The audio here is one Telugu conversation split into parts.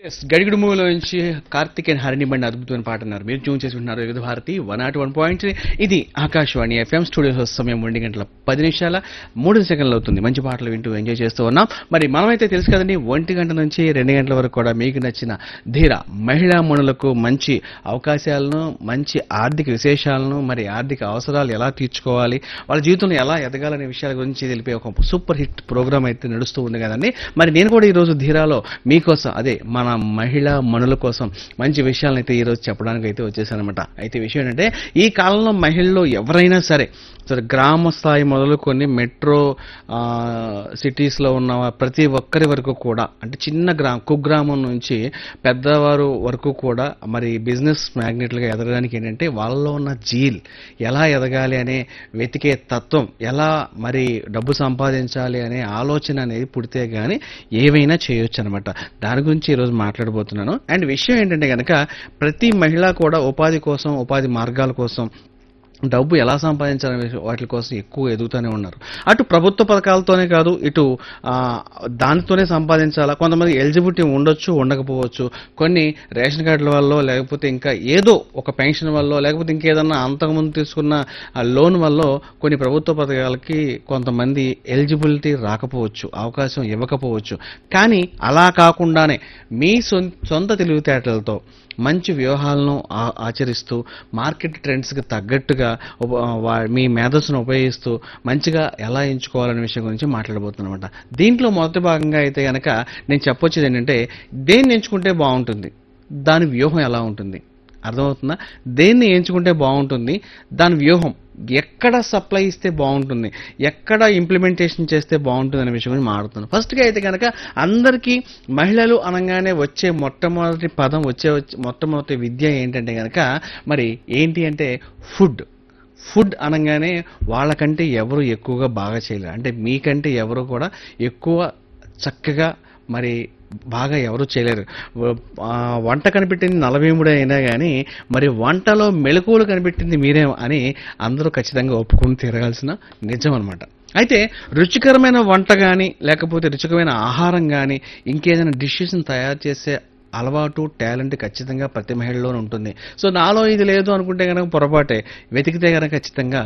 ఎస్ గడిగుడు మూవీలో నుంచి కార్తిక్ అండ్ హరిణి బండి అద్భుతమైన పాట అన్నారు మీరు ట్యూన్ చేసి ఉంటున్నారు Vividh Bharati one nought one point ఇది ఆకాశవాణి ఎఫ్ఎం స్టూడియో సమయం రెండు గంటల పది నిమిషాల మూడు సెకండ్లు అవుతుంది మంచి పాటలు వింటూ ఎంజాయ్ చేస్తూ ఉన్నాం మరి మనమైతే తెలుసు కదండి ఒంటి గంట నుంచి రెండు గంటల వరకు కూడా మీకు నచ్చిన ధీర మహిళా మణులకు మంచి అవకాశాలను మంచి ఆర్థిక విశేషాలను మరి ఆర్థిక అవసరాలు ఎలా తీర్చుకోవాలి వాళ్ళ జీవితంలో ఎలా ఎదగాలనే విషయాల గురించి తెలిపే ఒక సూపర్ హిట్ ప్రోగ్రామ్ అయితే నడుస్తూ ఉంది కదండి మరి నేను కూడా ఈరోజు ధీరాలో మీకోసం అదే మన మహిళా మనుల కోసం మంచి విషయాలను అయితే ఈరోజు చెప్పడానికి అయితే వచ్చేసానమాట అయితే విషయం ఏంటంటే ఈ కాలంలో మహిళలు ఎవరైనా సరే సరే గ్రామ స్థాయి మొదలుకొని మెట్రో ఆ, సిటీస్లో ఉన్న ప్రతి ఒక్కరి వరకు కూడా అంటే చిన్న గ్రామం కుగ్రామం నుంచి పెద్దవారు వరకు కూడా మరి బిజినెస్ మ్యాగ్నెట్లుగా ఎదగడానికి ఏంటంటే వాళ్ళలో ఉన్న జీల్ ఎలా ఎదగాలి అనే వెతికే తత్వం ఎలా మరి డబ్బు సంపాదించాలి అనే ఆలోచన అనేది పుడితే కానీ ఏవైనా చేయొచ్చు అనమాట దాని గురించి ఈరోజు మాట్లాడబోతున్నాను అండ్ విషయం ఏంటంటే కనుక ప్రతి మహిళ కూడా ఉపాధి కోసం ఉపాధి మార్గాల కోసం డబ్బు ఎలా సంపాదించాలనే వాటి కోసం ఎక్కువ ఎదుగుతూనే ఉన్నారు అటు ప్రభుత్వ పథకాలతోనే కాదు ఇటు ఆ, దానితోనే సంపాదించాలా కొంతమంది ఎలిజిబిలిటీ ఉండొచ్చు ఉండకపోవచ్చు కొన్ని రేషన్ కార్డుల వల్ల లేకపోతే ఇంకా ఏదో ఒక పెన్షన్ వల్ల లేకపోతే ఇంకేదన్నా అంతకుముందు తీసుకున్న ఆ లోన్ వల్ల కొన్ని ప్రభుత్వ పథకాలకి కొంతమంది ఎలిజిబిలిటీ రాకపోవచ్చు అవకాశం ఇవ్వకపోవచ్చు కానీ అలా కాకుండానే మీ సొం- సొంత తెలివితేటలతో మంచి వ్యూహాలను ఆ- ఆచరిస్తూ మార్కెట్ ట్రెండ్స్కి తగ్గట్టుగా ఉప- వా- మీ మేధస్సును ఉపయోగిస్తూ మంచిగా ఎలా ఎంచుకోవాలనే విషయం గురించి మాట్లాడబోతున్నమాట దీంట్లో మొదటి భాగంగా అయితే కనుక నేను చెప్పొచ్చేది ఏంటంటే దేన్ని ఎంచుకుంటే బాగుంటుంది దాని వ్యూహం ఎలా ఉంటుంది అర్థమవుతుందా దేన్ని ఎంచుకుంటే బాగుంటుంది దాని వ్యూహం ఎక్కడ సప్లై ఇస్తే బాగుంటుంది ఎక్కడ ఇంప్లిమెంటేషన్ చేస్తే బాగుంటుంది అనే విషయం గురించి మాట్లాడుతున్నాను ఫస్ట్గా అయితే కనుక అందరికీ మహిళలు అనగానే వచ్చే మొట్టమొదటి పదం వచ్చే వచ్చే- మొట్టమొదటి విద్య ఏంటంటే కనుక మరి ఏంటి అంటే ఫుడ్ ఫుడ్ అనగానే వాళ్ళకంటే ఎవరు ఎక్కువగా బాగా చేయలేరు అంటే మీకంటే ఎవరు కూడా ఎక్కువ చక్కగా మరి బాగా ఎవరు చేయలేరు వ- ఆ, వంట కనిపెట్టింది నలభీముడే అయినా కానీ మరి వంటలో మెలకువలు కనిపెట్టింది మీరే అని అందరూ ఖచ్చితంగా ఒప్పుకొని తీరగాల్సిన నిజం అనమాట అయితే రుచికరమైన వంట కానీ లేకపోతే రుచికరమైన ఆహారం కానీ ఇంకేదైనా డిషెస్ని తయారు చేసే అలవాటు టాలెంట్ ఖచ్చితంగా ప్రతి మహిళలోనే ఉంటుంది సో నాలో ఇది లేదు అనుకుంటే కనుక పొరపాటే వెతికితే కనుక ఖచ్చితంగా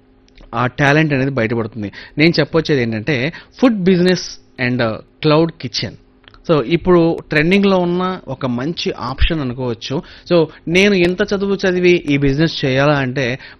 ఆ టాలెంట్ అనేది బయటపడుతుంది నేను చెప్పొచ్చేది ఏంటంటే food business and cloud kitchen so ఇప్పుడు ట్రెండింగ్లో ఉన్న ఒక మంచి ఆప్షన్ అనుకోవచ్చు సో నేను ఎంత చదువు చదివి ఈ బిజినెస్ చేయాలా అంటే